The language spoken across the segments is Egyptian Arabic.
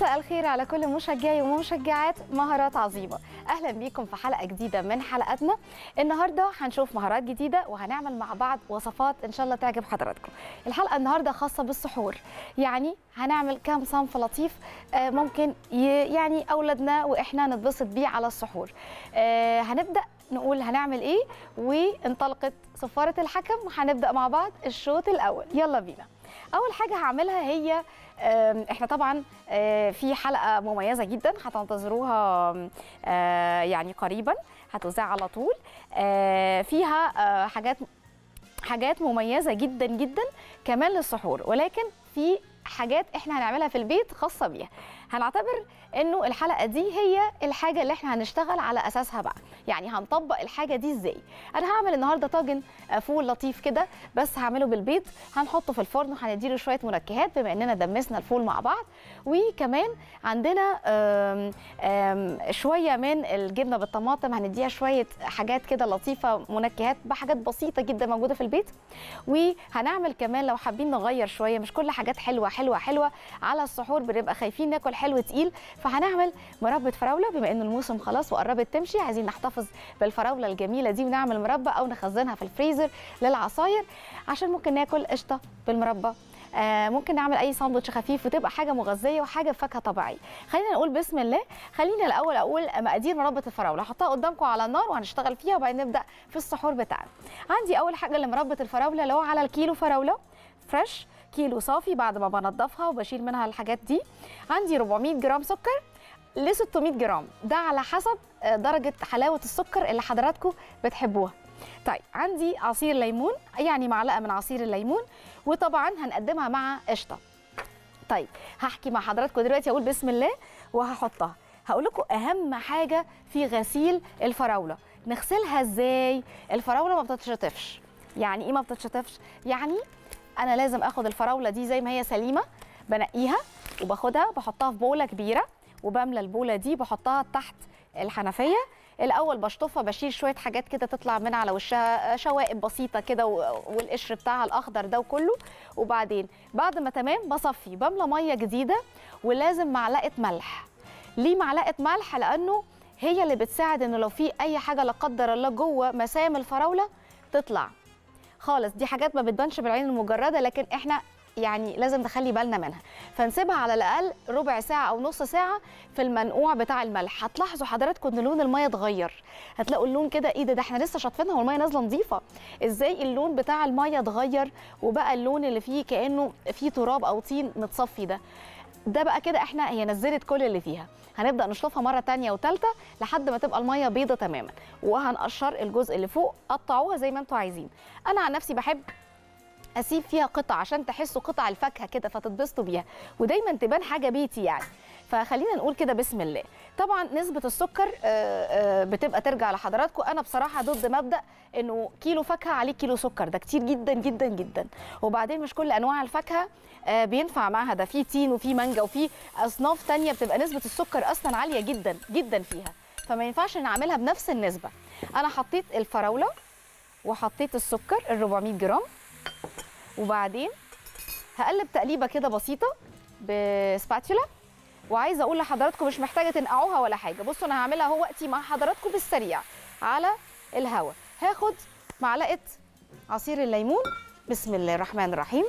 مساء الخير على كل مشجعي ومشجعات مهارات عظيمه اهلا بيكم في حلقه جديده من حلقاتنا النهارده هنشوف مهارات جديده وهنعمل مع بعض وصفات ان شاء الله تعجب حضراتكم الحلقه النهارده خاصه بالسحور يعني هنعمل كام صنف لطيف آه، ممكن ي- يعني اولادنا واحنا نتبسط بيه على السحور آه، هنبدا نقول هنعمل ايه وانطلقت صفاره الحكم وهنبدا مع بعض الشوط الاول يلا بينا اول حاجه هعملها هي آم، احنا طبعا آه، في حلقه مميزه جدا هتنتظروها آم، آه، يعني قريبا هتذاع على طول آه، فيها آه، حاجات حاجات مميزه جدا جدا كمان للسحور ولكن في حاجات احنا هنعملها في البيت خاصه بيها هنعتبر انه الحلقه دي هي الحاجه اللي احنا هنشتغل على اساسها بقى يعني هنطبق الحاجه دي ازاي انا هعمل النهارده طاجن آه، فول لطيف كده بس هعمله بالبيض هنحطه في الفرن وهنديله شويه منكهات بما اننا دمسنا الفول مع بعض وكمان عندنا آم، آم، شويه من الجبنه بالطماطم هنديها شويه حاجات كده لطيفه منكهات بحاجات بسيطه جدا موجوده في البيت وهنعمل كمان لو حابين نغير شويه مش كل حاجات حلوه حلوه حلوه على السحور بنبقى خايفين ناكل حلو تقيل فهنعمل مربى فراوله بما ان الموسم خلاص وقربت تمشي عايزين نحتفظ بالفراوله الجميله دي ونعمل مربى او نخزنها في الفريزر للعصاير عشان ممكن ناكل قشطه بالمربى آه ممكن نعمل اي ساندوتش خفيف وتبقى حاجه مغذيه وحاجه بفاكهه طبيعيه خلينا نقول بسم الله خلينا الاول اقول مقادير مربى الفراوله هحطها قدامكم على النار وهنشتغل فيها وبعدين نبدا في السحور بتاعنا عندي اول حاجه لمربى الفراوله اللي هو على الكيلو فراوله فريش كيلو صافي بعد ما بنضفها وبشيل منها الحاجات دي عندي 400 جرام سكر ل 600 جرام ده على حسب آه، درجه حلاوه السكر اللي حضراتكم بتحبوها طيب عندي عصير ليمون يعني معلقه من عصير الليمون وطبعا هنقدمها مع قشطه طيب هحكي مع حضراتكم دلوقتي اقول بسم الله وهحطها هقول لكم اهم حاجه في غسيل الفراوله نغسلها ازاي الفراوله ما بتتشطفش يعني ايه ما بتتشطفش يعني انا لازم اخد الفراوله دي زي ما هي سليمه بنقيها وباخدها بحطها في بوله كبيره وبملى البوله دي بحطها تحت الحنفيه الاول بشطفها بشيل شويه حاجات كده تطلع من على وشها شوائب بسيطه كده و- والقشر بتاعها الاخضر ده وكله وبعدين بعد ما تمام بصفي بملى ميه جديده ولازم معلقه ملح ليه معلقه ملح لانه هي اللي بتساعد انه لو في اي حاجه لا قدر الله جوه مسام الفراوله تطلع خالص دي حاجات ما بتبانش بالعين المجرده لكن احنا يعني لازم نخلي بالنا منها فنسيبها على الاقل ربع ساعه او نص ساعه في المنقوع بتاع الملح هتلاحظوا حضراتكم ان لون الميه اتغير هتلاقوا اللون كده ايه ده ده احنا لسه شاطفينها والميه نازله نظيفه ازاي اللون بتاع الميه اتغير وبقى اللون اللي فيه كانه فيه تراب او طين متصفي ده ده بقى كده احنا هي نزلت كل اللي فيها هنبدا نشطفها مره تانية وتالتة لحد ما تبقى الميه بيضه تماما وهنقشر الجزء اللي فوق قطعوها زي ما انتوا عايزين انا عن نفسي بحب اسيب فيها قطع عشان تحسوا قطع الفاكهه كده فتتبسطوا بيها ودايما تبان حاجه بيتي يعني فخلينا نقول كده بسم الله طبعا نسبه السكر آه، آه، بتبقى ترجع لحضراتكم انا بصراحه ضد مبدا انه كيلو فاكهه عليه كيلو سكر ده كتير جدا جدا جدا وبعدين مش كل انواع الفاكهه آه، بينفع معاها ده في تين وفي مانجا وفي اصناف تانية بتبقى نسبه السكر اصلا عاليه جدا جدا فيها فما ينفعش نعملها بنفس النسبه انا حطيت الفراوله وحطيت السكر ال 400 جرام وبعدين هقلب تقليبه كده بسيطه بسباتولا وعايزه اقول لحضراتكم مش محتاجه تنقعوها ولا حاجه بصوا انا هعملها اهو وقتي مع حضراتكم بالسريع على الهواء هاخد معلقه عصير الليمون بسم الله الرحمن الرحيم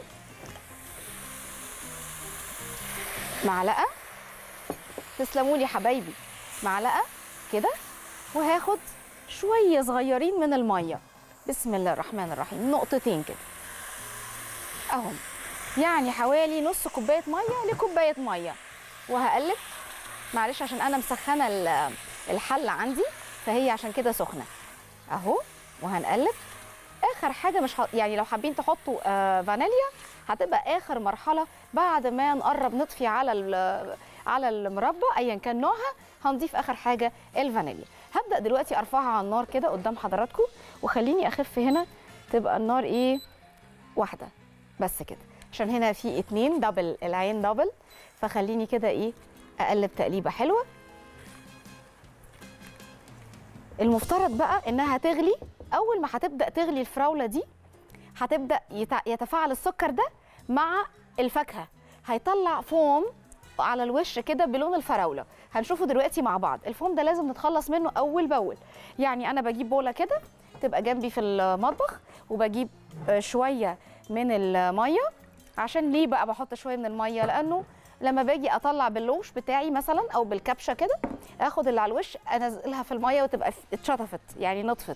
معلقه تسلموا لي حبايبي معلقه كده وهاخد شويه صغيرين من الميه بسم الله الرحمن الرحيم نقطتين كده اهم يعني حوالي نص كوبايه ميه لكوبايه ميه وهقلب معلش عشان انا مسخنه ال- الحله عندي فهي عشان كده سخنه اهو وهنقلب اخر حاجه مش ه... يعني لو حابين تحطوا آه فانيليا هتبقى اخر مرحله بعد ما نقرب نطفي على ال- على المربى ايا كان نوعها هنضيف اخر حاجه الفانيليا هبدا دلوقتي ارفعها على النار كده قدام حضراتكم وخليني اخف هنا تبقى النار ايه واحده بس كده عشان هنا في اتنين دبل العين دبل فخليني كده ايه اقلب تقليبه حلوه المفترض بقى انها تغلي اول ما هتبدا تغلي الفراوله دي هتبدا يتع- يتفاعل السكر ده مع الفاكهه هيطلع فوم على الوش كده بلون الفراوله هنشوفه دلوقتي مع بعض الفوم ده لازم نتخلص منه اول باول يعني انا بجيب بوله كده تبقى جنبي في المطبخ وبجيب آه، شويه من الميه عشان ليه بقى بحط شويه من الميه لانه لما باجي اطلع باللوش بتاعي مثلا او بالكبشه كده اخد اللي على الوش انزلها في الميه وتبقى ف- اتشطفت يعني نطفت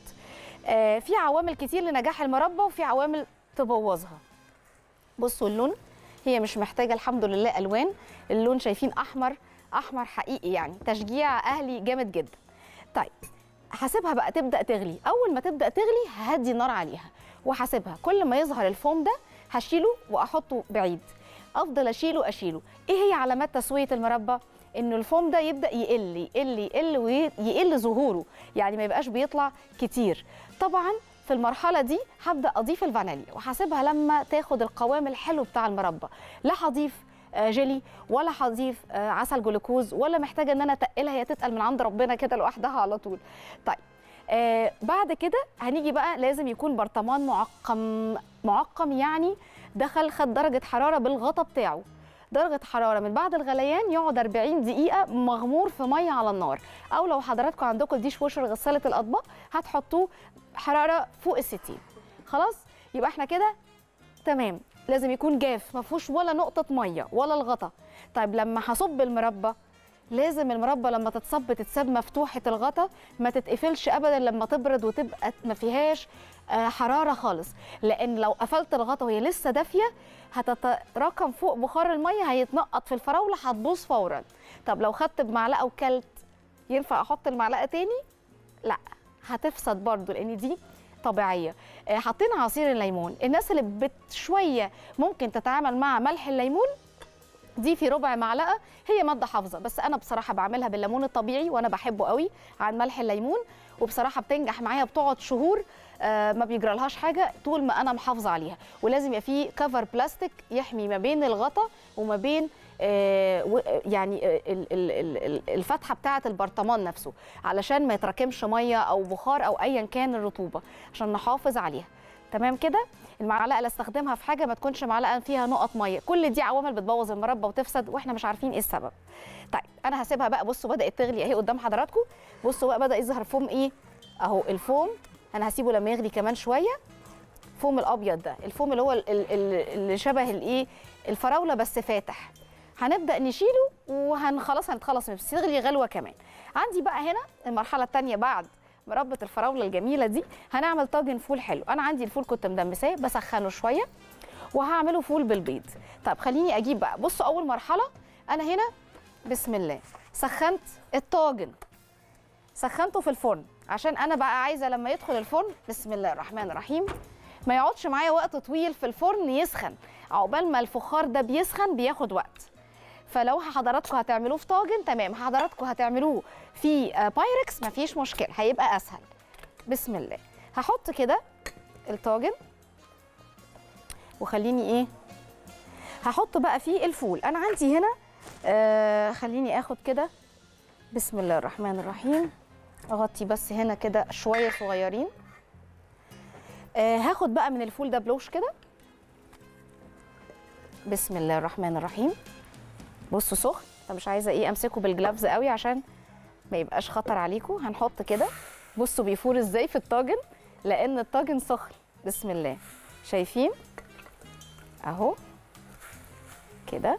آه في عوامل كتير لنجاح المربى وفي عوامل تبوظها بصوا اللون هي مش محتاجه الحمد لله الوان اللون شايفين احمر احمر حقيقي يعني تشجيع اهلي جامد جدا طيب هسيبها بقى تبدا تغلي اول ما تبدا تغلي ههدي النار عليها وهسيبها كل ما يظهر الفوم ده هشيله واحطه بعيد افضل اشيله اشيله ايه هي علامات تسويه المربى انه الفوم ده يبدا يقل يقل يقل ويقل ظهوره يعني ما يبقاش بيطلع كتير طبعا في المرحله دي هبدا اضيف الفانيليا وهسيبها لما تاخد القوام الحلو بتاع المربى لا هضيف آه، جيلي ولا هضيف آه، عسل جلوكوز ولا محتاجه ان انا اتقلها هي تتقل من عند ربنا كده لوحدها على طول طيب آه بعد كده هنيجي بقى لازم يكون برطمان معقم معقم يعني دخل خد درجه حراره بالغطا بتاعه درجه حراره من بعد الغليان يقعد 40 دقيقه مغمور في ميه على النار او لو حضراتكم عندكم الديش ووشر غساله الاطباق هتحطوه حراره فوق ال 60 خلاص يبقى احنا كده تمام لازم يكون جاف ما فيهوش ولا نقطه ميه ولا الغطا طيب لما هصب المربى لازم المربى لما تتصب تتساب مفتوحه الغطا ما تتقفلش ابدا لما تبرد وتبقى ما فيهاش آه، حراره خالص لان لو قفلت الغطا وهي لسه دافيه هتتراكم فوق بخار الميه هيتنقط في الفراوله هتبوظ فورا طب لو خدت بمعلقه وكلت ينفع احط المعلقه تاني لا هتفسد برضو لان دي طبيعيه آه، حطينا عصير الليمون الناس اللي بت شويه ممكن تتعامل مع ملح الليمون دي في ربع معلقه هي ماده حافظه بس انا بصراحه بعملها بالليمون الطبيعي وانا بحبه قوي عن ملح الليمون وبصراحه بتنجح معايا بتقعد شهور آه، ما بيجرالهاش حاجه طول ما انا محافظه عليها ولازم يبقى فيه كفر بلاستيك يحمي ما بين الغطا وما بين آه، و- يعني آه، ال- ال- ال- ال- الفتحه بتاعه البرطمان نفسه علشان ما يتراكمش ميه او بخار او ايا كان الرطوبه عشان نحافظ عليها تمام كده المعلقه اللي استخدمها في حاجه ما تكونش معلقه فيها نقط ميه كل دي عوامل بتبوظ المربى وتفسد واحنا مش عارفين ايه السبب طيب انا هسيبها بقى بصوا بدات تغلي اهي قدام حضراتكم بصوا بقى بدا يظهر فوم ايه اهو الفوم انا هسيبه لما يغلي كمان شويه فوم الابيض ده الفوم اللي هو ال- ال- ال- اللي شبه الايه الفراوله بس فاتح هنبدا نشيله وهن خلاص هنتخلص منه بس يغلي غلوه كمان عندي بقى هنا المرحله الثانيه بعد مربى الفراوله الجميله دي هنعمل طاجن فول حلو انا عندي الفول كنت مدمساه بسخنه شويه وهعمله فول بالبيض طب خليني اجيب بقى بصوا اول مرحله انا هنا بسم الله سخنت الطاجن سخنته في الفرن عشان انا بقى عايزه لما يدخل الفرن بسم الله الرحمن الرحيم ما يقعدش معايا وقت طويل في الفرن يسخن عقبال ما الفخار ده بيسخن بياخد وقت فلو حضراتكم هتعملوه في طاجن تمام حضراتكم هتعملوه في آه، بايركس مفيش مشكله هيبقى اسهل بسم الله هحط كده الطاجن وخليني ايه هحط بقى فيه الفول انا عندي هنا آه خليني اخد كده بسم الله الرحمن الرحيم اغطي بس هنا كده شويه صغيرين آه هاخد بقى من الفول ده بلوش كده بسم الله الرحمن الرحيم بصوا سخن فمش عايزه ايه امسكه بالجلافز قوي عشان ما يبقاش خطر عليكم هنحط كده بصوا بيفور ازاي في الطاجن لان الطاجن سخن بسم الله شايفين اهو كده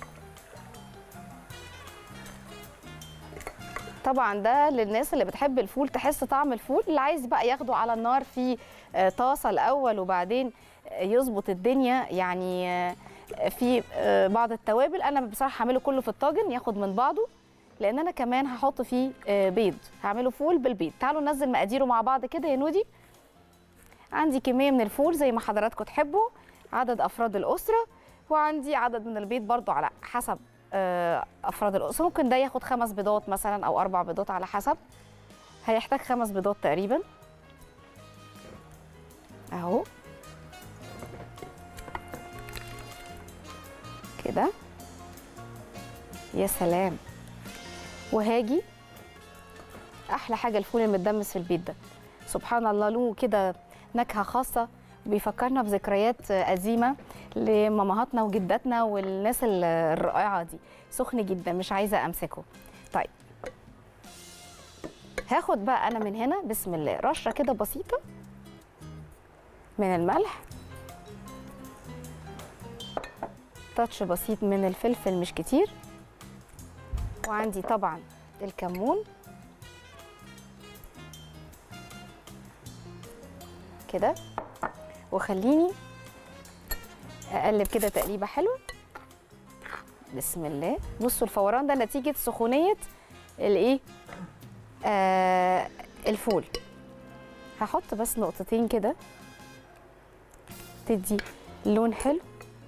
طبعا ده للناس اللي بتحب الفول تحس طعم الفول اللي عايز بقى ياخده على النار في آه، طاسه الاول وبعدين آه، يظبط الدنيا يعني آه، في آه، بعض التوابل انا بصراحه هعمله كله في الطاجن ياخد من بعضه لان انا كمان هحط فيه آه، بيض هعمله فول بالبيض تعالوا ننزل مقاديره مع بعض كده يا نودي عندي كميه من الفول زي ما حضراتكم تحبوا عدد افراد الاسره وعندي عدد من البيض برضو على حسب آه، افراد الاسره ممكن ده ياخد خمس بيضات مثلا او اربع بيضات على حسب هيحتاج خمس بيضات تقريبا اهو كده يا سلام وهاجي احلى حاجه الفول المتدمس في البيت ده سبحان الله له كده نكهه خاصه بيفكرنا بذكريات قديمه لمامهاتنا وجداتنا والناس ال- الرائعه دي سخن جدا مش عايزه امسكه طيب هاخد بقى انا من هنا بسم الله رشه كده بسيطه من الملح تاتش بسيط من الفلفل مش كتير وعندي طبعا الكمون كده وخليني اقلب كده تقليبه حلوه بسم الله بصوا الفوران ده نتيجه سخونيه الايه آه الفول هحط بس نقطتين كده تدي لون حلو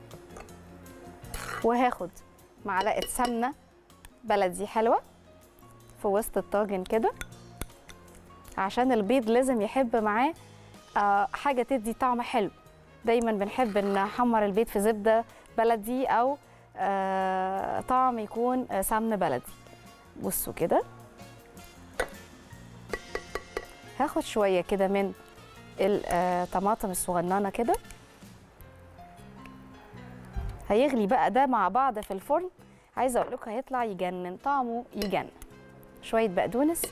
وهاخد معلقه سمنه بلدي حلوه في وسط الطاجن كده عشان البيض لازم يحب معاه آه، حاجه تدي طعم حلو دايما بنحب نحمر البيض في زبده بلدي او آه، طعم يكون آه، سمن بلدي بصوا كده هاخد شويه كده من الطماطم الصغننه كده هيغلي بقى ده مع بعض في الفرن عايزه اقول لكم هيطلع يجنن طعمه يجنن شويه بقدونس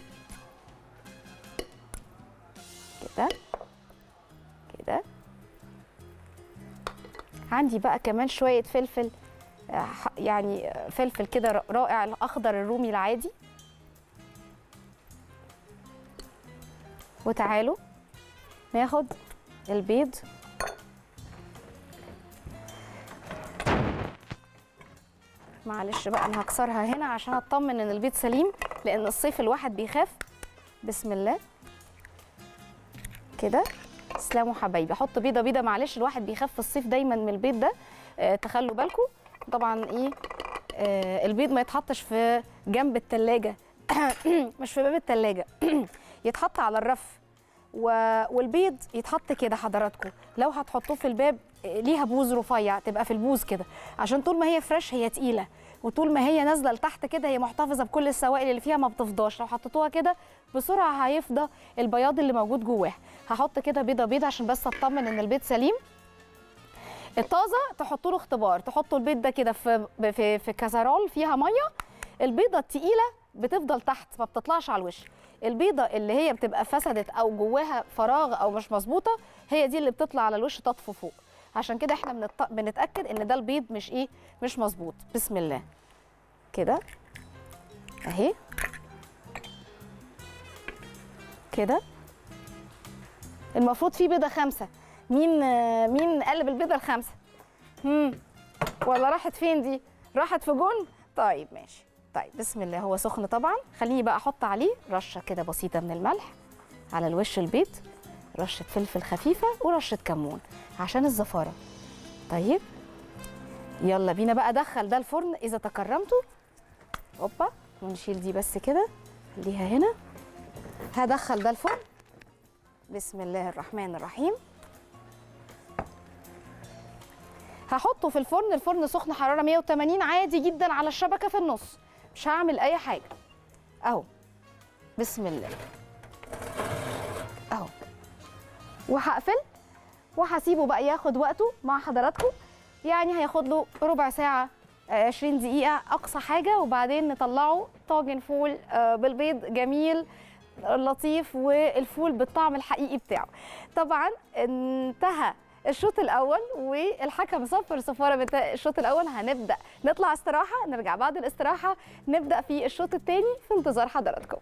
كده كده عندي بقى كمان شويه فلفل آه، ح- يعني آه، فلفل كده ر- رائع الاخضر الرومي العادي وتعالوا ناخد البيض معلش بقى انا هكسرها هنا عشان اطمن ان البيض سليم لان الصيف الواحد بيخاف بسم الله كده تسلموا حبايبي احط بيضه بيضه معلش الواحد بيخاف في الصيف دايما من البيض ده آه تخلوا بالكم طبعا ايه آه البيض ما يتحطش في جنب التلاجة مش في باب التلاجة يتحط على الرف و... والبيض يتحط كده حضراتكم لو هتحطوه في الباب آه، ليها بوز رفيع تبقى في البوز كده عشان طول ما هي فريش هي تقيله وطول ما هي نازله لتحت كده هي محتفظه بكل السوائل اللي فيها ما بتفضاش لو حطيتوها كده بسرعه هيفضى البياض اللي موجود جواها هحط كده بيضه بيضه عشان بس اطمن ان البيض سليم الطازه تحطوا له اختبار تحطوا البيض ده كده في في في كازرول فيها ميه البيضه التقيله بتفضل تحت ما بتطلعش على الوش البيضه اللي هي بتبقى فسدت او جواها فراغ او مش مظبوطه هي دي اللي بتطلع على الوش تطفو فوق عشان كده احنا بنط... بنتاكد ان ده البيض مش ايه مش مظبوط بسم الله كده اهي كده المفروض في بيضه خمسه مين آه، مين قلب البيضه الخمسه هم ولا راحت فين دي راحت في جون طيب ماشي طيب بسم الله هو سخن طبعا خليني بقى احط عليه رشه كده بسيطه من الملح على الوش البيض رشه فلفل خفيفه ورشه كمون عشان الزفاره طيب يلا بينا بقى ادخل ده الفرن اذا تكرمتوا اوبا ونشيل دي بس كده خليها هنا هدخل ده الفرن بسم الله الرحمن الرحيم هحطه في الفرن الفرن سخن حراره 180 عادي جدا على الشبكه في النص مش هعمل اي حاجه اهو بسم الله اهو وهقفل وهسيبه بقى ياخد وقته مع حضراتكم يعني هياخد له ربع ساعه آه، 20 دقيقه اقصى حاجه وبعدين نطلعه طاجن فول آه، بالبيض جميل لطيف والفول بالطعم الحقيقي بتاعه طبعا انتهى الشوط الاول والحكم صفر صفاره بتاع الشوط الاول هنبدا نطلع استراحه نرجع بعد الاستراحه نبدا في الشوط الثاني في انتظار حضراتكم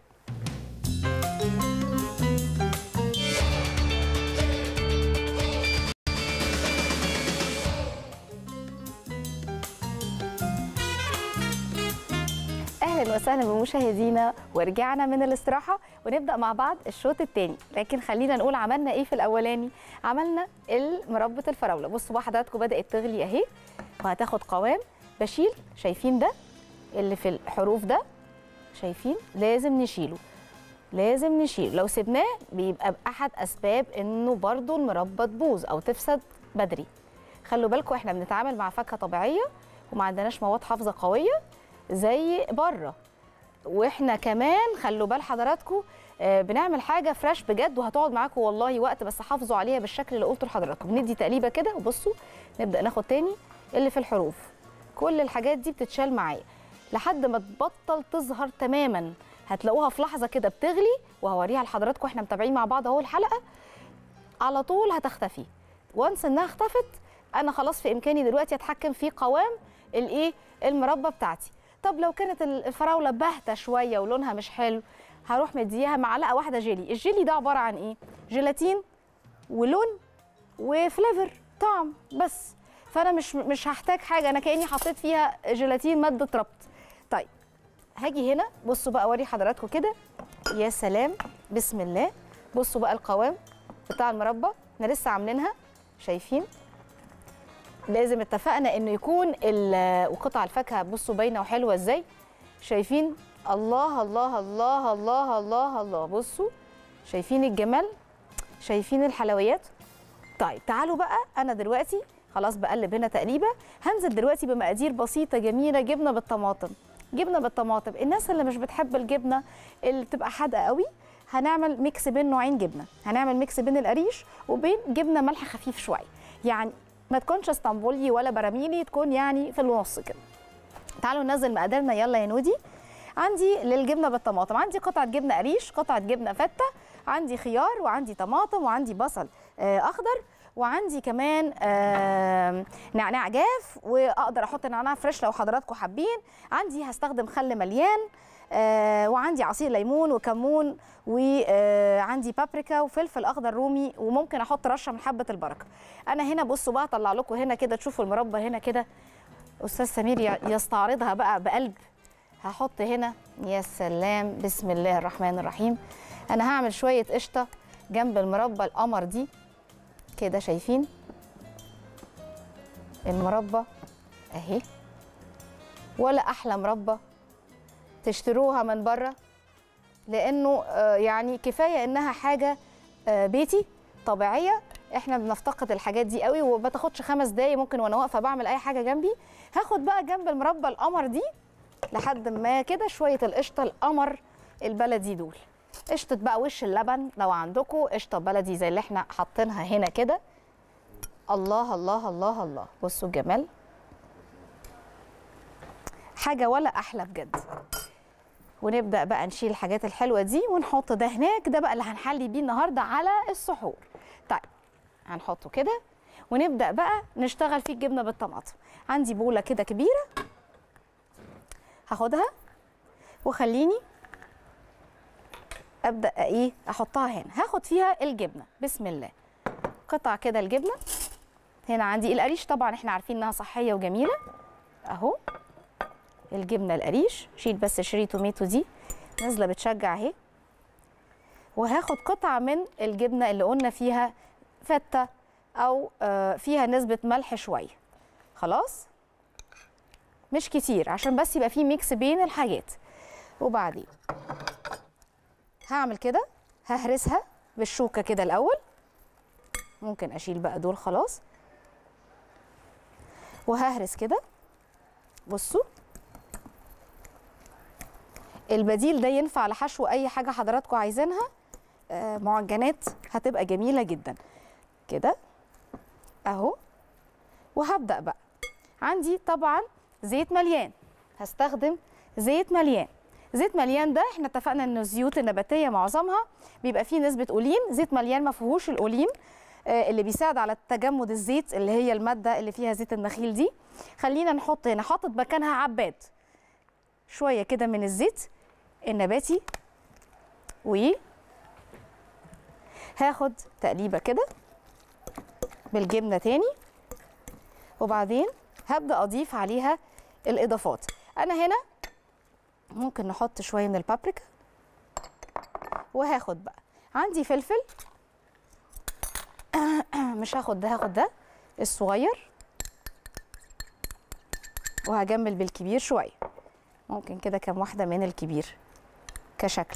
اهلا وسهلا بمشاهدينا ورجعنا من الاستراحه ونبدا مع بعض الشوط الثاني لكن خلينا نقول عملنا ايه في الاولاني عملنا مربى الفراوله بصوا بقى حضراتكم بدات تغلي اهي وهتاخد قوام بشيل شايفين ده اللي في الحروف ده شايفين لازم نشيله لازم نشيل لو سبناه بيبقى باحد اسباب انه برضو المربى تبوظ او تفسد بدري خلوا بالكم احنا بنتعامل مع فاكهه طبيعيه وما عندناش مواد حافظه قويه زي بره واحنا كمان خلوا بال حضراتكم آه، بنعمل حاجه فريش بجد وهتقعد معاكم والله وقت بس حافظوا عليها بالشكل اللي قلته لحضراتكم ندي تقليبه كده وبصوا نبدا ناخد تاني اللي في الحروف كل الحاجات دي بتتشال معايا لحد ما تبطل تظهر تماما هتلاقوها في لحظه كده بتغلي وهوريها لحضراتكم احنا متابعين مع بعض اهو الحلقه على طول هتختفي وانس انها اختفت انا خلاص في امكاني دلوقتي اتحكم في قوام الايه المربى بتاعتي طب لو كانت الفراوله باهته شويه ولونها مش حلو هروح مديها معلقه واحده جيلي الجيلي ده عباره عن ايه جيلاتين ولون وفليفر طعم بس فانا مش مش هحتاج حاجه انا كاني حطيت فيها جيلاتين ماده ربط طيب هاجي هنا بصوا بقى اوري حضراتكم كده يا سلام بسم الله بصوا بقى القوام بتاع المربى احنا لسه عاملينها شايفين لازم اتفقنا انه يكون ال- وقطع الفاكهه بصوا باينه وحلوه ازاي شايفين الله الله الله الله الله الله بصوا شايفين الجمال شايفين الحلويات طيب تعالوا بقى انا دلوقتي خلاص بقلب هنا تقليبه هنزل دلوقتي بمقادير بسيطه جميله جبنه بالطماطم جبنه بالطماطم الناس اللي مش بتحب الجبنه اللي بتبقى حادقه قوي هنعمل ميكس بين نوعين جبنه هنعمل ميكس بين القريش وبين جبنه ملح خفيف شويه يعني ما تكونش اسطنبولي ولا براميلي تكون يعني في النص كده تعالوا ننزل مقاديرنا يلا يا نودي عندي للجبنه بالطماطم عندي قطعه جبنه قريش قطعه جبنه فته عندي خيار وعندي طماطم وعندي بصل آه، اخضر وعندي كمان آه، نعناع جاف واقدر احط نعناع فريش لو حضراتكم حابين عندي هستخدم خل مليان آه، وعندي عصير ليمون وكمون وعندي بابريكا وفلفل اخضر رومي وممكن احط رشه من حبه البركه انا هنا بصوا بقى اطلع لكم هنا كده تشوفوا المربى هنا كده استاذ سمير ي- يستعرضها بقى بقلب هحط هنا يا سلام بسم الله الرحمن الرحيم انا هعمل شويه قشطه جنب المربى القمر دي كده شايفين المربى اهي ولا احلى مربى تشتروها من بره لانه آه، يعني كفايه انها حاجه آه، بيتي طبيعيه احنا بنفتقد الحاجات دي قوي وما تاخدش خمس دقايق ممكن وانا واقفه بعمل اي حاجه جنبي هاخد بقى جنب المربى القمر دي لحد ما كده شويه القشطه القمر البلدي دول قشطه بقى وش اللبن لو عندكم قشطه بلدي زي اللي احنا حاطينها هنا كده الله الله الله الله بصوا الجمال حاجه ولا احلى بجد ونبدا بقى نشيل الحاجات الحلوه دي ونحط ده هناك ده بقى اللي هنحلي بيه النهارده على السحور طيب هنحطه كده ونبدا بقى نشتغل فيه الجبنه بالطماطم عندي بوله كده كبيره هاخدها وخليني ابدا ايه احطها هنا هاخد فيها الجبنه بسم الله قطع كده الجبنه هنا عندي القريش طبعا احنا عارفين انها صحيه وجميله اهو الجبنه القريش شيل بس شري توميتو دي نازله بتشجع اهي وهاخد قطعه من الجبنه اللي قلنا فيها فته او آه، فيها نسبه ملح شويه خلاص مش كتير عشان بس يبقى فيه ميكس بين الحاجات وبعدين هعمل كده ههرسها بالشوكه كده الاول ممكن اشيل بقى دول خلاص وههرس كده بصوا البديل ده ينفع لحشو اي حاجه حضراتكم عايزينها آه، معجنات هتبقى جميله جدا كده اهو وهبدا بقى عندي طبعا زيت مليان هستخدم زيت مليان زيت مليان ده احنا اتفقنا ان الزيوت النباتيه معظمها بيبقى فيه نسبه اولين زيت مليان ما فيهوش الاولين آه، اللي بيساعد على تجمد الزيت اللي هي الماده اللي فيها زيت النخيل دي خلينا نحط هنا حاطط مكانها عباد شويه كده من الزيت النباتي و هاخد تقليبه كده بالجبنه تاني وبعدين هبدا اضيف عليها الاضافات انا هنا ممكن نحط شويه من البابريكا وهاخد بقى عندي فلفل مش هاخد ده هاخد ده الصغير وهجمل بالكبير شويه ممكن كده كام واحده من الكبير كشكل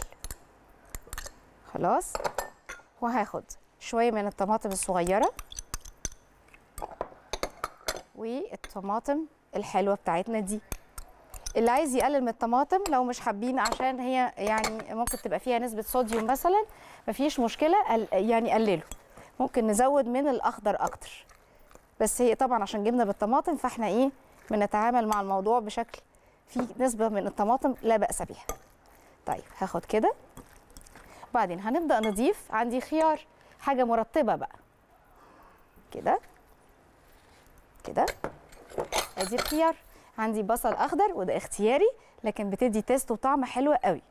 خلاص وهاخد شويه من الطماطم الصغيره والطماطم الحلوه بتاعتنا دي اللي عايز يقلل من الطماطم لو مش حابين عشان هي يعني ممكن تبقى فيها نسبه صوديوم مثلا مفيش مشكله قل- يعني قلله ممكن نزود من الاخضر اكتر بس هي طبعا عشان جبنا بالطماطم فاحنا ايه بنتعامل مع الموضوع بشكل فيه نسبه من الطماطم لا باس بها طيب هاخد كده بعدين هنبدا نضيف عندي خيار حاجه مرطبه بقى كده كده ادي الخيار عندي بصل اخضر وده اختياري لكن بتدي تيست وطعم حلو قوي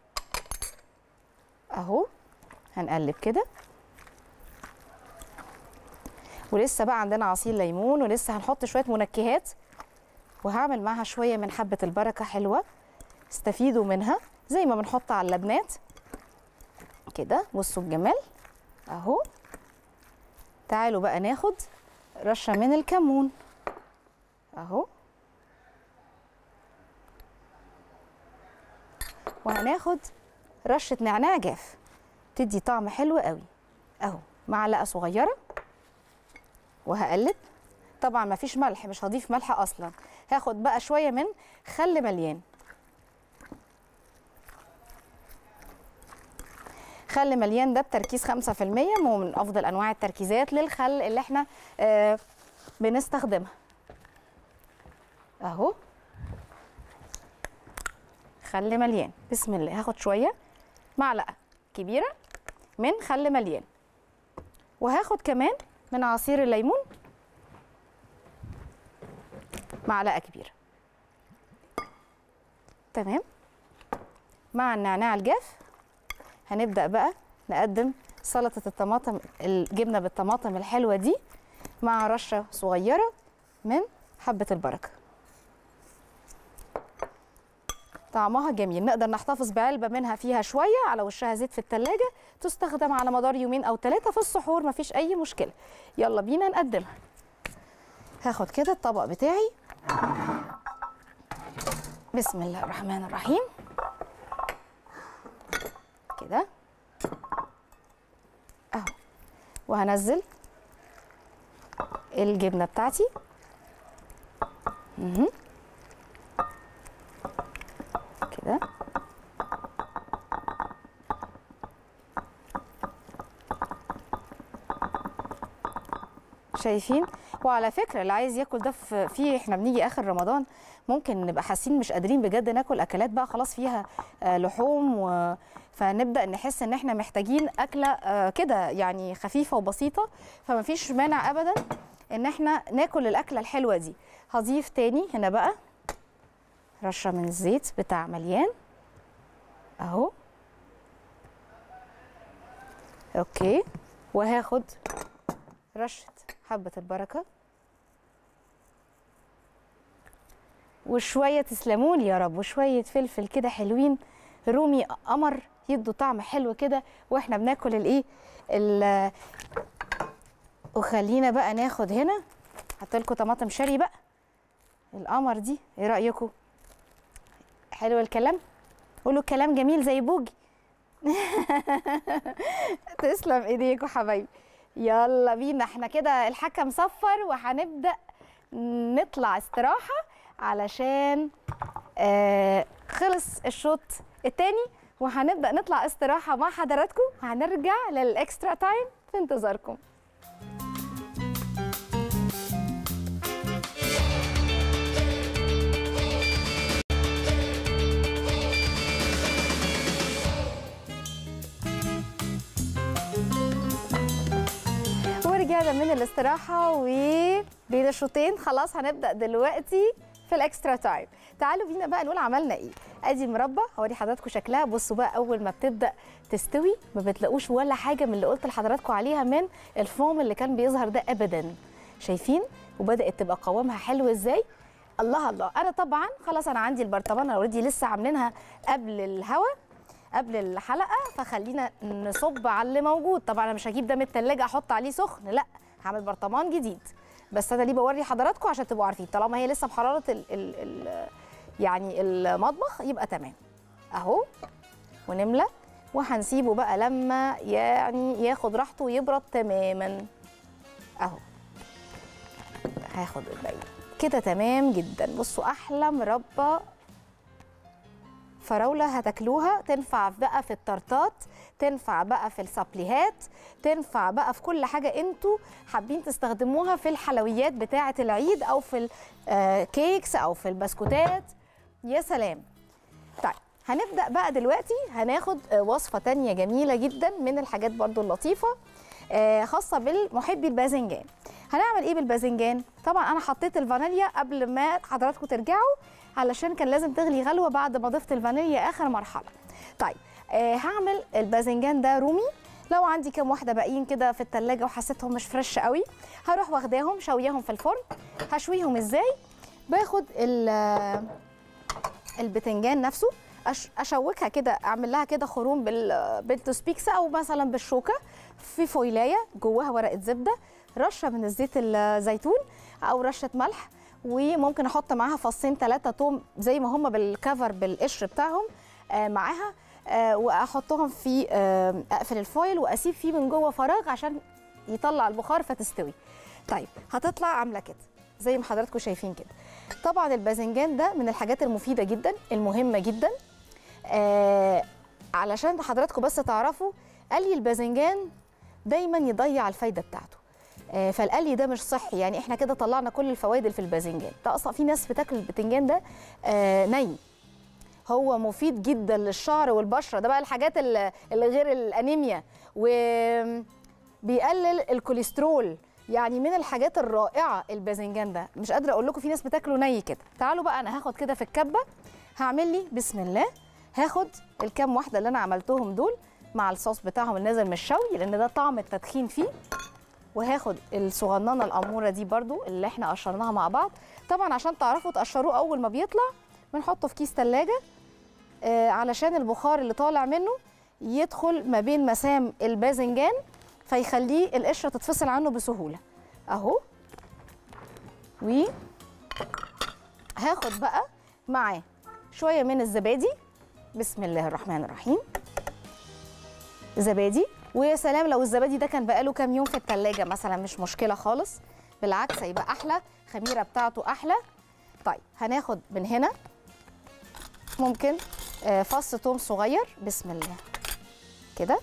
اهو هنقلب كده ولسه بقى عندنا عصير ليمون ولسه هنحط شويه منكهات وهعمل معاها شويه من حبه البركه حلوه استفيدوا منها زي ما بنحط على اللبنات كده بصوا الجمال اهو تعالوا بقى ناخد رشه من الكمون اهو وهناخد رشه نعناع جاف تدي طعم حلو قوي اهو معلقه صغيره وهقلب طبعا مفيش ملح مش هضيف ملح اصلا هاخد بقى شويه من خل مليان خل مليان ده بتركيز 5% وهو من افضل انواع التركيزات للخل اللي احنا آه بنستخدمها اهو خل مليان بسم الله هاخد شويه معلقه كبيره من خل مليان وهاخد كمان من عصير الليمون معلقه كبيره تمام مع النعناع الجاف هنبدا بقى نقدم سلطه الطماطم الجبنه بالطماطم الحلوه دي مع رشه صغيره من حبه البركه طعمها جميل نقدر نحتفظ بعلبه منها فيها شويه على وشها زيت في التلاجة تستخدم على مدار يومين او ثلاثه في السحور مفيش اي مشكله يلا بينا نقدمها هاخد كده الطبق بتاعي بسم الله الرحمن الرحيم كده اهو وهنزل الجبنه بتاعتي مهم. كده شايفين وعلى فكره اللي عايز ياكل ده في في احنا بنيجي اخر رمضان ممكن نبقى حاسين مش قادرين بجد ناكل اكلات بقى خلاص فيها آه، لحوم و فنبدا نحس ان احنا محتاجين اكله آه، كده يعني خفيفه وبسيطه فما فيش مانع ابدا ان احنا ناكل الاكله الحلوه دي هضيف تاني هنا بقى رشه من الزيت بتاع مليان اهو اوكي وهاخد رشه حبه البركه وشويه تسلمون يا رب وشويه فلفل كده حلوين رومي قمر يدوا طعم حلو كده واحنا بناكل الايه ال- وخلينا بقى ناخد هنا حط لكم طماطم شاري بقى القمر دي ايه رايكم حلو الكلام قولوا كلام جميل زي بوجي تسلم ايديكوا حبايبي يلا بينا احنا كده الحكم صفر وهنبدا نطلع استراحه علشان آه خلص الشوط التاني وهنبدا نطلع استراحه مع حضراتكم وهنرجع للاكسترا تايم في انتظاركم ورجعنا من الاستراحة وبين الشوطين خلاص هنبدأ دلوقتي في الاكسترا تايم تعالوا بينا بقى نقول عملنا ايه ادي مربى هوري حضراتكم شكلها بصوا بقى اول ما بتبدا تستوي ما بتلاقوش ولا حاجه من اللي قلت لحضراتكم عليها من الفوم اللي كان بيظهر ده ابدا شايفين وبدات تبقى قوامها حلو ازاي الله الله انا طبعا خلاص انا عندي البرطمان اوريدي لسه عاملينها قبل الهوا قبل الحلقه فخلينا نصب على اللي موجود طبعا انا مش هجيب ده من التلاجة احط عليه سخن لا هعمل برطمان جديد بس انا ليه بوري حضراتكم عشان تبقوا عارفين طالما هي لسه بحراره ال ال ال يعني المطبخ يبقى تمام اهو ونملى وهنسيبه بقى لما يعني ياخد راحته ويبرد تماما اهو هاخد الباقي كده تمام جدا بصوا احلى مربى فراوله هتاكلوها تنفع بقى في التارتات تنفع بقى في السابليهات تنفع بقى في كل حاجه انتوا حابين تستخدموها في الحلويات بتاعه العيد او في الكيكس او في البسكوتات يا سلام طيب هنبدا بقى دلوقتي هناخد آه، وصفه تانية جميله جدا من الحاجات برضو اللطيفه آه، خاصه بالمحبي الباذنجان هنعمل ايه بالباذنجان طبعا انا حطيت الفانيليا قبل ما حضراتكم ترجعوا علشان كان لازم تغلي غلوه بعد ما ضفت الفانيليا اخر مرحله طيب آه هعمل الباذنجان ده رومي لو عندي كام واحده باقيين كده في التلاجة وحسيتهم مش فريش قوي هروح واخداهم شوياهم في الفرن هشويهم ازاي باخد ال- البتنجان نفسه أش- اشوكها كده اعمل لها كده خروم بال بالتوسبيكس او مثلا بالشوكه في فويلايه جواها ورقه زبده رشه من الزيت الزيتون او رشه ملح وممكن احط معاها فصين ثلاثه توم زي ما هم بالكفر بالقشر بتاعهم آه، معاها آه، واحطهم في آه، اقفل الفويل واسيب فيه من جوه فراغ عشان يطلع البخار فتستوي طيب هتطلع عامله كده زي ما حضراتكم شايفين كده طبعا الباذنجان ده من الحاجات المفيده جدا المهمه جدا آه علشان حضراتكم بس تعرفوا قلي الباذنجان دايما يضيع الفايده بتاعته آه فالقلي ده مش صحي يعني احنا كده طلعنا كل الفوائد اللي في الباذنجان ده اصلا في ناس بتاكل الباذنجان ده آه ني هو مفيد جدا للشعر والبشره ده بقى الحاجات اللي اللي غير الانيميا وبيقلل الكوليسترول يعني من الحاجات الرائعه الباذنجان ده مش قادره اقول لكم في ناس بتاكله ني كده تعالوا بقى انا هاخد كده في الكبه هعمل لي بسم الله هاخد الكام واحده اللي انا عملتهم دول مع الصوص بتاعهم اللي نازل من الشوي لان ده طعم التدخين فيه وهاخد الصغننه الاموره دي برضو اللي احنا قشرناها مع بعض طبعا عشان تعرفوا تقشروه اول ما بيطلع بنحطه في كيس ثلاجه آه علشان البخار اللي طالع منه يدخل ما بين مسام الباذنجان فيخليه القشره تتفصل عنه بسهوله اهو و هاخد بقى معاه شويه من الزبادي بسم الله الرحمن الرحيم زبادي ويا سلام لو الزبادي ده كان بقاله كام يوم في التلاجة مثلا مش مشكله خالص بالعكس هيبقى احلى خميره بتاعته احلى طيب هناخد من هنا ممكن آه، فص توم صغير بسم الله كده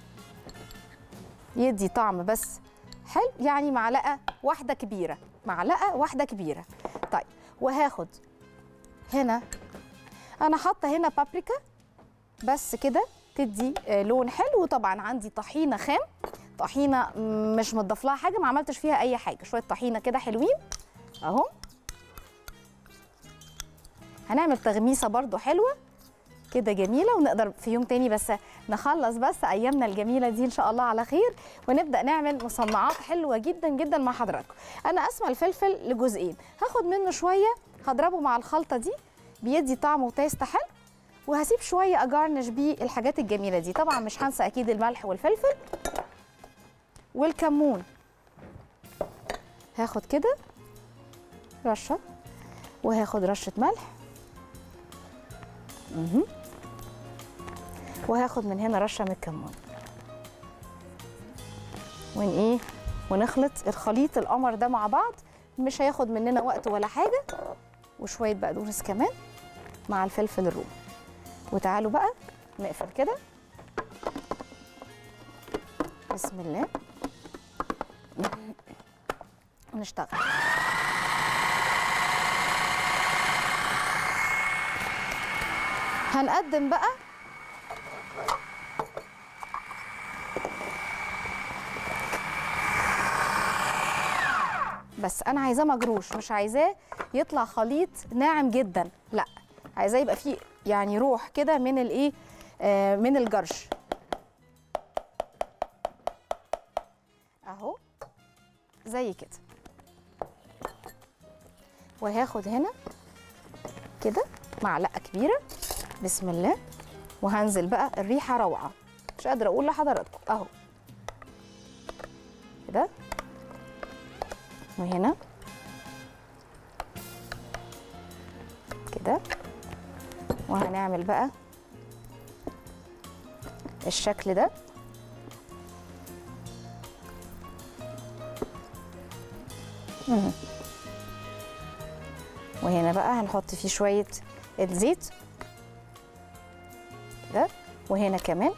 يدي طعم بس حلو يعني معلقه واحده كبيره معلقه واحده كبيره طيب وهاخد هنا انا حاطه هنا بابريكا بس كده تدي آه، لون حلو وطبعا عندي طحينه خام طحينه مش مضاف لها حاجه ما عملتش فيها اي حاجه شويه طحينه كده حلوين اهو هنعمل تغميسه برضو حلوه كده جميله ونقدر في يوم تاني بس نخلص بس ايامنا الجميله دي ان شاء الله على خير ونبدا نعمل مصنعات حلوه جدا جدا مع حضراتكم انا اسمى الفلفل لجزئين هاخد منه شويه هضربه مع الخلطه دي بيدي طعم وتيست حلو وهسيب شويه اجرنش بيه الحاجات الجميله دي طبعا مش هنسى اكيد الملح والفلفل والكمون هاخد كده رشه وهاخد رشه ملح مهم. وهاخد من هنا رشه من الكمون ون ايه ونخلط الخليط القمر ده مع بعض مش هياخد مننا وقت ولا حاجه وشويه بقدونس كمان مع الفلفل الرومي وتعالوا بقى نقفل كده بسم الله ونشتغل هنقدم بقى بس انا عايزاه مجروش مش عايزاه يطلع خليط ناعم جدا لا عايزاه يبقى فيه يعني روح كده من الايه آه من الجرش اهو زي كده وهاخد هنا كده معلقه كبيره بسم الله وهنزل بقى الريحه روعه مش قادره اقول لحضراتكم اهو كده وهنا كده وهنعمل بقى الشكل ده مم. وهنا بقى هنحط فيه شويه الزيت كده وهنا كمان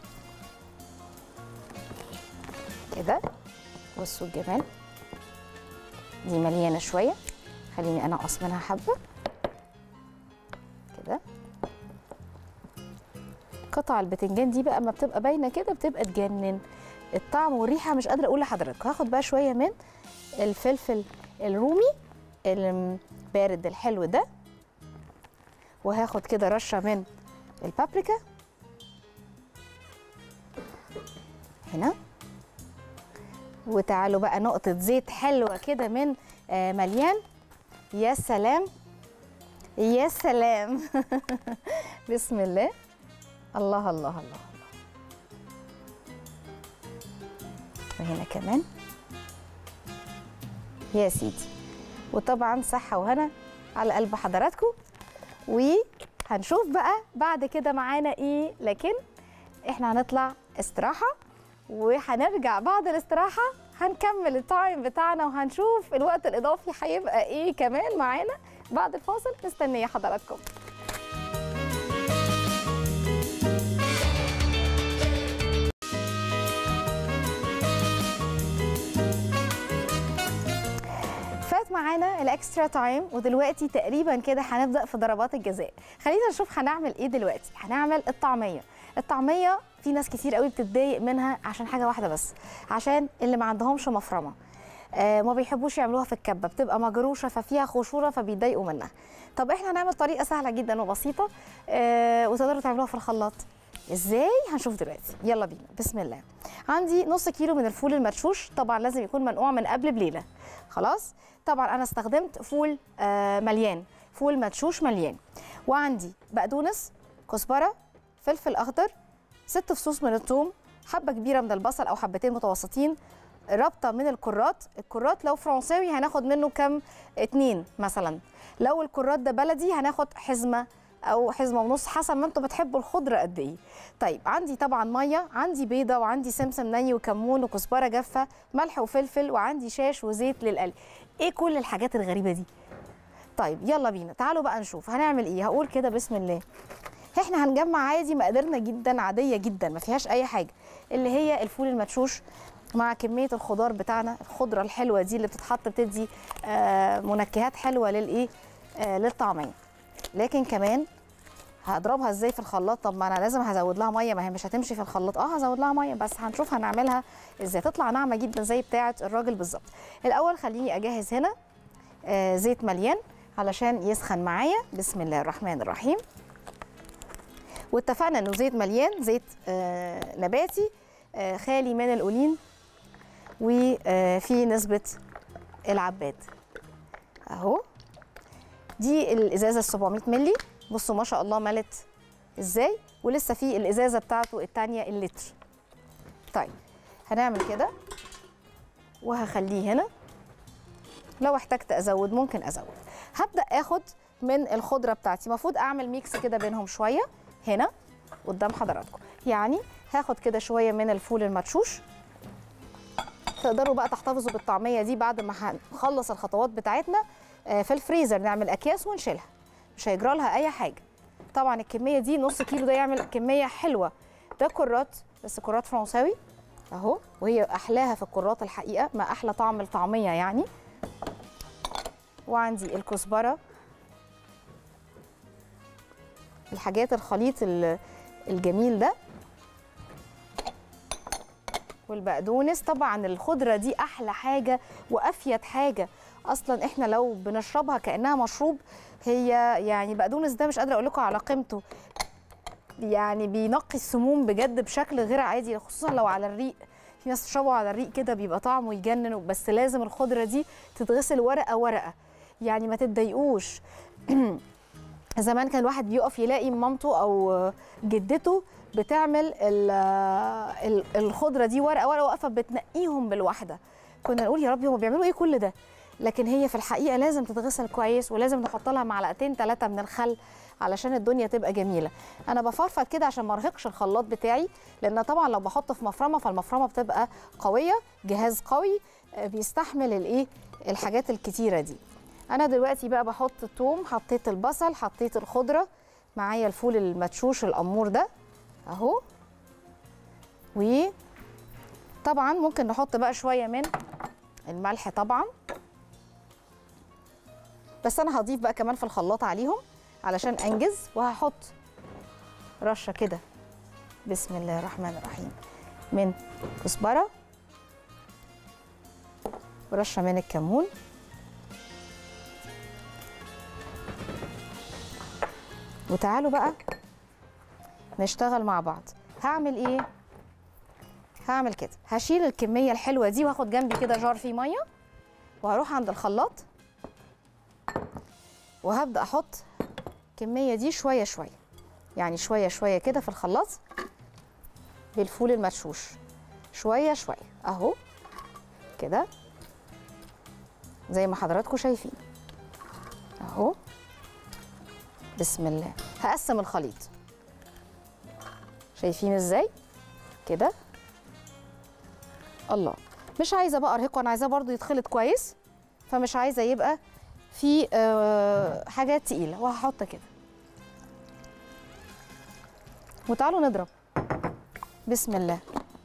كده بصوا الجمال دي مليانه شويه خليني انا اقص منها حبه كده قطع البتنجان دي بقى ما بتبقى باينه كده بتبقى تجنن الطعم والريحه مش قادره اقول لحضرتك هاخد بقى شويه من الفلفل الرومي البارد الحلو ده وهاخد كده رشه من البابريكا هنا وتعالوا بقى نقطة زيت حلوة كده من آه، مليان يا سلام يا سلام بسم الله الله الله الله الله وهنا كمان يا سيدي وطبعا صحة وهنا على قلب حضراتكم وهنشوف بقى بعد كده معانا ايه لكن احنا هنطلع استراحة وهنرجع بعد الاستراحة هنكمل التايم بتاعنا وهنشوف الوقت الإضافي هيبقى ايه كمان معانا بعد الفاصل مستنية حضراتكم فات معانا الاكسترا تايم ودلوقتي تقريبا كده هنبدا في ضربات الجزاء خلينا نشوف هنعمل ايه دلوقتي هنعمل الطعميه الطعميه في ناس كتير قوي بتتضايق منها عشان حاجه واحده بس عشان اللي ما عندهمش مفرمه آه ما بيحبوش يعملوها في الكبه بتبقى مجروشه ففيها خشوره فبيتضايقوا منها طب احنا هنعمل طريقه سهله جدا وبسيطه آه وتقدروا تعملوها في الخلاط ازاي هنشوف دلوقتي يلا بينا بسم الله عندي نص كيلو من الفول المدشوش طبعا لازم يكون منقوع من قبل بليله خلاص طبعا انا استخدمت فول آه مليان فول مدشوش مليان وعندي بقدونس كزبره فلفل اخضر ست فصوص من الثوم حبه كبيره من البصل او حبتين متوسطين ربطه من الكرات الكرات لو فرنساوي هناخد منه كم اتنين مثلا لو الكرات ده بلدي هناخد حزمه او حزمه ونص حسب ما انتوا بتحبوا الخضره قد ايه طيب عندي طبعا ميه عندي بيضه وعندي سمسم ني وكمون وكزبره جافه ملح وفلفل وعندي شاش وزيت للقلي ايه كل الحاجات الغريبه دي طيب يلا بينا تعالوا بقى نشوف هنعمل ايه هقول كده بسم الله احنا هنجمع عادي مقاديرنا جدا عاديه جدا ما فيهاش اي حاجه اللي هي الفول المدشوش مع كميه الخضار بتاعنا الخضره الحلوه دي اللي بتتحط بتدي آه منكهات حلوه للايه آه للطعميه لكن كمان هضربها ازاي في الخلاط طب ما انا لازم هزود لها ميه ما هي مش هتمشي في الخلاط اه هزود لها ميه بس هنشوف هنعملها ازاي تطلع ناعمه جدا زي بتاعه الراجل بالظبط الاول خليني اجهز هنا آه زيت مليان علشان يسخن معايا بسم الله الرحمن الرحيم واتفقنا انه زيت مليان زيت آه نباتي آه خالي من الأولين وفي نسبة العباد اهو دي الازازه ال 700 مللي بصوا ما شاء الله ملت ازاي ولسه في الازازه بتاعته الثانيه اللتر طيب هنعمل كده وهخليه هنا لو احتجت ازود ممكن ازود هبدا اخد من الخضره بتاعتي المفروض اعمل ميكس كده بينهم شويه هنا قدام حضراتكم يعني هاخد كده شويه من الفول المدشوش تقدروا بقى تحتفظوا بالطعميه دي بعد ما هنخلص الخطوات بتاعتنا في الفريزر نعمل اكياس ونشيلها مش هيجرى لها اي حاجه طبعا الكميه دي نص كيلو ده يعمل كميه حلوه ده كرات بس كرات فرنساوي اهو وهي احلاها في الكرات الحقيقه ما احلى طعم الطعميه يعني وعندي الكزبره الحاجات الخليط الجميل ده والبقدونس طبعا الخضره دي احلى حاجه وافيد حاجه اصلا احنا لو بنشربها كانها مشروب هي يعني بقدونس ده مش قادره اقول لكم على قيمته يعني بينقي السموم بجد بشكل غير عادي خصوصا لو على الريق في ناس تشربوا على الريق كده بيبقى طعمه يجنن بس لازم الخضره دي تتغسل ورقه ورقه يعني ما تتضايقوش زمان كان الواحد بيقف يلاقي مامته او جدته بتعمل الخضره دي ورقه ورقه واقفه بتنقيهم بالواحده كنا نقول يا ربي هم بيعملوا ايه كل ده لكن هي في الحقيقه لازم تتغسل كويس ولازم نحط لها معلقتين ثلاثه من الخل علشان الدنيا تبقى جميله انا بفرفط كده عشان ما ارهقش الخلاط بتاعي لان طبعا لو بحط في مفرمه فالمفرمه بتبقى قويه جهاز قوي بيستحمل الايه الحاجات الكتيره دي انا دلوقتي بقى بحط الثوم حطيت البصل حطيت الخضره معايا الفول المدشوش الامور ده اهو وطبعا ممكن نحط بقى شويه من الملح طبعا بس انا هضيف بقى كمان في الخلاط عليهم علشان انجز وهحط رشه كده بسم الله الرحمن الرحيم من كزبره ورشه من الكمون وتعالوا بقى نشتغل مع بعض هعمل ايه هعمل كده هشيل الكميه الحلوه دي واخد جنبي كده جار فيه ميه وهروح عند الخلاط وهبدا احط الكميه دي شويه شويه يعني شويه شويه كده في الخلاط بالفول المدشوش شويه شويه اهو كده زي ما حضراتكم شايفين اهو بسم الله هقسم الخليط شايفين ازاي كده الله مش عايزه بقى ارهقه انا عايزاه برضو يتخلط كويس فمش عايزه يبقى في آه حاجات تقيله وهحط كده وتعالوا نضرب بسم الله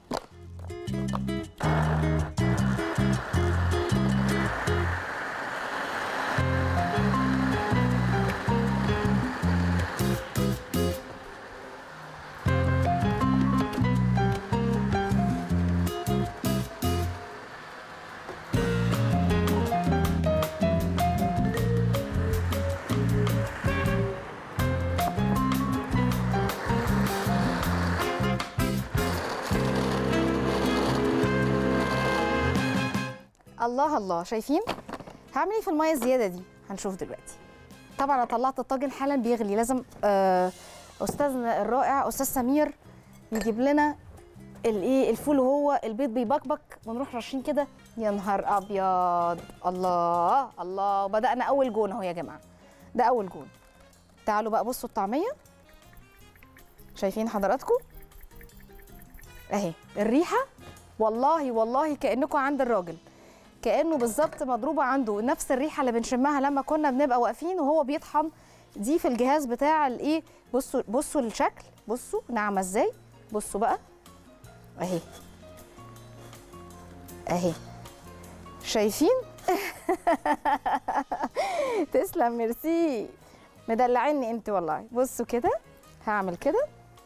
الله الله شايفين هعمل ايه في الميه الزياده دي هنشوف دلوقتي طبعا انا طلعت الطاجن حالا بيغلي لازم آه استاذنا الرائع استاذ سمير يجيب لنا الايه الفول وهو البيض بيبكبك ونروح راشين كده يا نهار ابيض الله الله بدانا اول جون اهو يا جماعه ده اول جون تعالوا بقى بصوا الطعميه شايفين حضراتكم اهي الريحه والله والله كانكم عند الراجل كانه بالظبط مضروبه عنده نفس الريحه اللي بنشمها لما كنا بنبقى واقفين وهو بيطحن دي في الجهاز بتاع الايه بصوا بصوا الشكل بصوا ناعمه ازاي بصوا بقى اهي اهي شايفين تسلم ميرسي مدلعيني انت والله بصوا كده هعمل كده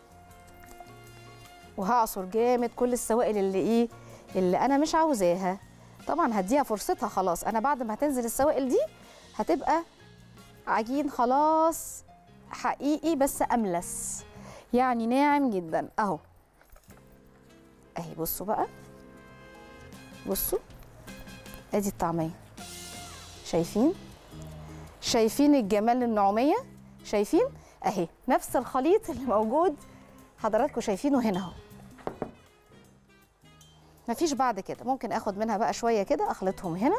وهعصر جامد كل السوائل اللي ايه اللي انا مش عاوزاها طبعا هديها فرصتها خلاص انا بعد ما هتنزل السوائل دي هتبقى عجين خلاص حقيقي بس املس يعني ناعم جدا اهو اهي بصوا بقى بصوا ادي الطعميه شايفين شايفين الجمال النعوميه شايفين اهي نفس الخليط اللي موجود حضراتكم شايفينه هنا اهو مفيش بعد كده ممكن اخد منها بقى شويه كده اخلطهم هنا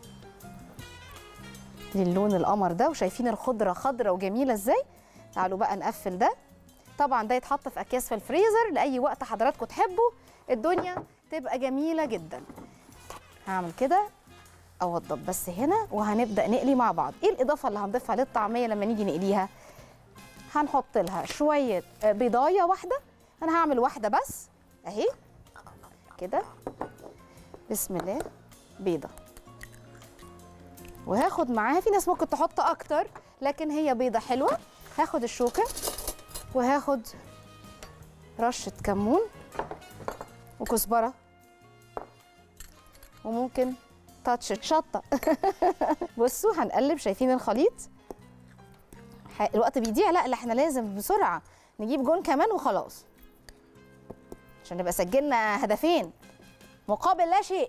للون القمر ده وشايفين الخضره خضره وجميله ازاي تعالوا بقى نقفل ده طبعا ده يتحط في اكياس في الفريزر لاي وقت حضراتكم تحبوا الدنيا تبقى جميله جدا هعمل كده اوضب بس هنا وهنبدا نقلي مع بعض ايه الاضافه اللي هنضيفها للطعميه لما نيجي نقليها هنحط لها شويه بيضايه واحده انا هعمل واحده بس اهي كده بسم الله بيضه وهاخد معاها في ناس ممكن تحط اكتر لكن هي بيضه حلوه هاخد الشوكه وهاخد رشه كمون وكزبره وممكن تاتش شطه بصوا هنقلب شايفين الخليط الوقت بيضيع لا لا احنا لازم بسرعه نجيب جون كمان وخلاص عشان نبقى سجلنا هدفين مقابل لا شيء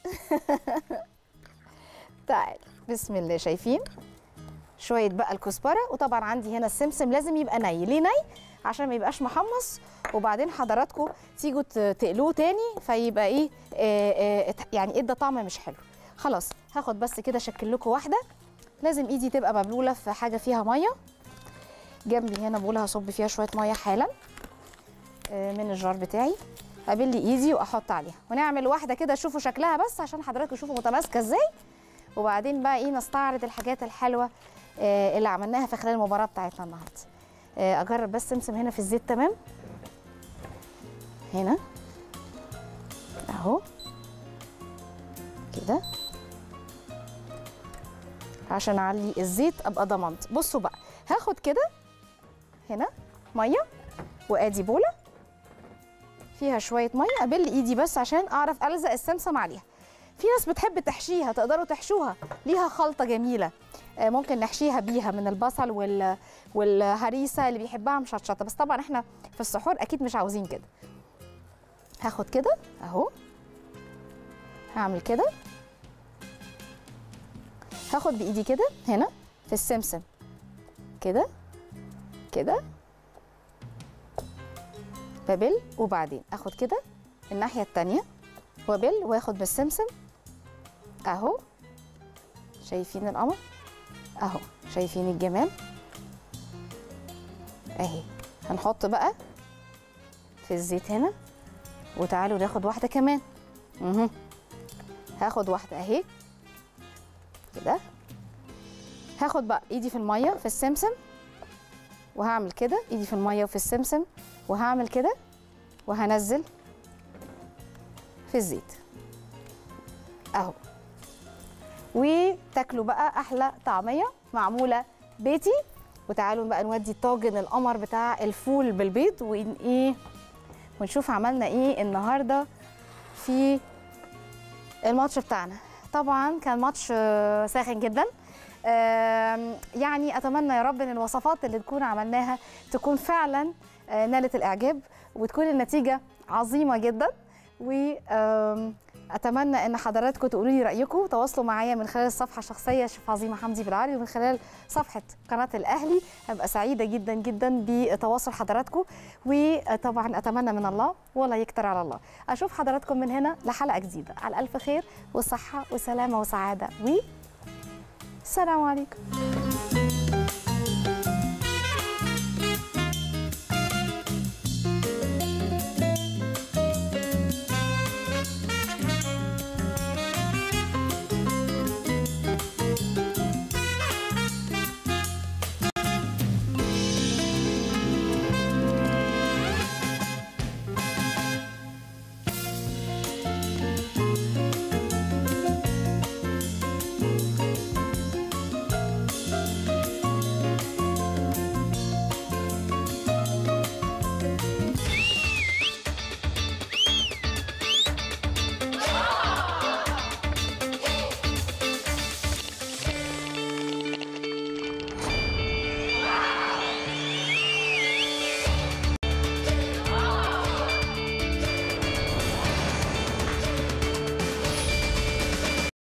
تعال بسم الله شايفين شويه بقى الكزبره وطبعا عندي هنا السمسم لازم يبقى ني ليه ني عشان ما يبقاش محمص وبعدين حضراتكم تيجوا تقلوه تاني فيبقى ايه آه آه يعني ادى طعم مش حلو خلاص هاخد بس كده اشكل لكم واحده لازم ايدي تبقى مبلوله في حاجه فيها ميه جنبي هنا بقول هصب فيها شويه ميه حالا آه من الجار بتاعي ابل ايدي واحط عليها ونعمل واحده كده شوفوا شكلها بس عشان حضراتكم تشوفوا متماسكه ازاي وبعدين بقى ايه نستعرض الحاجات الحلوه آه اللي عملناها في خلال المباراه بتاعتنا النهارده آه اجرب بس سمسم هنا في الزيت تمام هنا اهو كده عشان اعلي الزيت ابقى ضمنت بصوا بقى هاخد كده هنا ميه وادي بوله فيها شويه ميه ابل ايدي بس عشان اعرف الزق السمسم عليها في ناس بتحب تحشيها تقدروا تحشوها ليها خلطه جميله آه، ممكن نحشيها بيها من البصل وال والهريسه اللي بيحبها مشطشطه بس طبعا احنا في السحور اكيد مش عاوزين كده هاخد كده اهو هعمل كده هاخد بايدي كده هنا في السمسم كده كده ببل وبعدين اخد كده الناحيه التانية وابل واخد بالسمسم اهو شايفين القمر اهو شايفين الجمال اهي هنحط بقى في الزيت هنا وتعالوا ناخد واحده كمان اها هاخد واحده اهي كده هاخد بقى ايدي في الميه في السمسم وهعمل كده ايدي في الميه وفي السمسم وهعمل كده وهنزل في الزيت اهو وتاكلوا بقى احلى طعميه معموله بيتي وتعالوا بقى نودي طاجن القمر بتاع الفول بالبيض ون ايه ونشوف عملنا ايه النهارده في الماتش بتاعنا طبعا كان ماتش آه، ساخن جدا آم، يعني اتمنى يا رب ان الوصفات اللي تكون عملناها تكون فعلا آه، نالت الاعجاب وتكون النتيجه عظيمه جدا واتمنى ان حضراتكم تقولوا لي رايكم تواصلوا معايا من خلال الصفحه الشخصيه شيف عظيمه حمدي بالعربي ومن خلال صفحه قناه الاهلي هبقى سعيده جدا جدا بتواصل حضراتكم وطبعا اتمنى من الله ولا يكتر على الله اشوف حضراتكم من هنا لحلقه جديده على الف خير وصحه وسلامه وسعاده و السلام عليكم